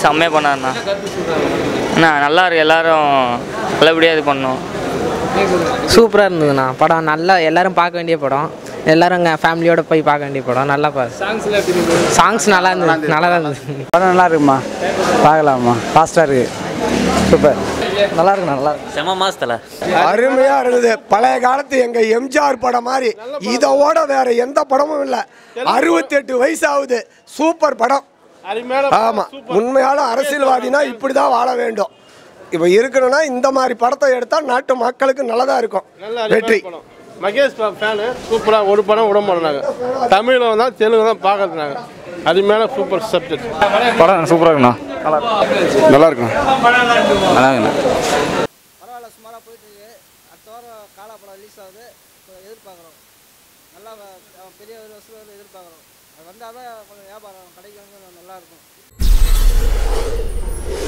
செம்மையாக பண்ணாருண்ணா அண்ணா நல்லா இருக்கு எல்லாரும் நல்லபடியாக இது பண்ணோம் சூப்பராக இருந்ததுண்ணா படம் நல்லா எல்லாரும் பார்க்க வேண்டிய படம் எல்லாரும் இங்கே ஃபேமிலியோட போய் பார்க்க வேண்டிய படம் நல்லா பா சாங்ஸ் நல்லா இருந்தது நல்லா தான் இருந்தது படம் நல்லா இருக்குமா பார்க்கலாமா ஃபாஸ்ட்டாக இருக்கு சூப்பர் நல்லா இருக்கு நல்லா இருக்கு செம மாசத்தில் அருமையா இருந்தது பழைய காலத்து எங்க எம்ஜிஆர் படம் மாதிரி இதோட வேற எந்த படமும் இல்ல அறுபத்தெட்டு வயசு ஆகுது சூப்பர் படம் ஆமா உண்மையான அரசியல்வாதினா இப்படிதான் வாழ வேண்டும் இப்ப இருக்கணும்னா இந்த மாதிரி படத்தை எடுத்தா நாட்டு மக்களுக்கு நல்லதா இருக்கும் வெற்றி மகேஷ் ஃபேனு சூப்பராக ஒரு படம் விட மாட்டாங்க தமிழில் வந்தால் தெலுங்கு தான் பார்க்கறதுனாங்க அது மேலே சூப்பர் சப்ஜெக்ட் படம் சூப்பராக இருக்குண்ணா நல்லா இருக்கும் நல்லா இருக்குண்ணா பரவாயில்ல சுமாராக போயிட்டு இருக்கு அடுத்த வாரம் காலா படம் ரிலீஸ் ஆகுது இப்போ எதிர்பார்க்குறோம் நல்லா வ- அவன் பெரிய ஒரு வசூல் எதிர்பார்க்குறோம் அது வந்தால் தான் கொஞ்சம் வியாபாரம் கடைக்கு வந்து நல்லா இருக்கும்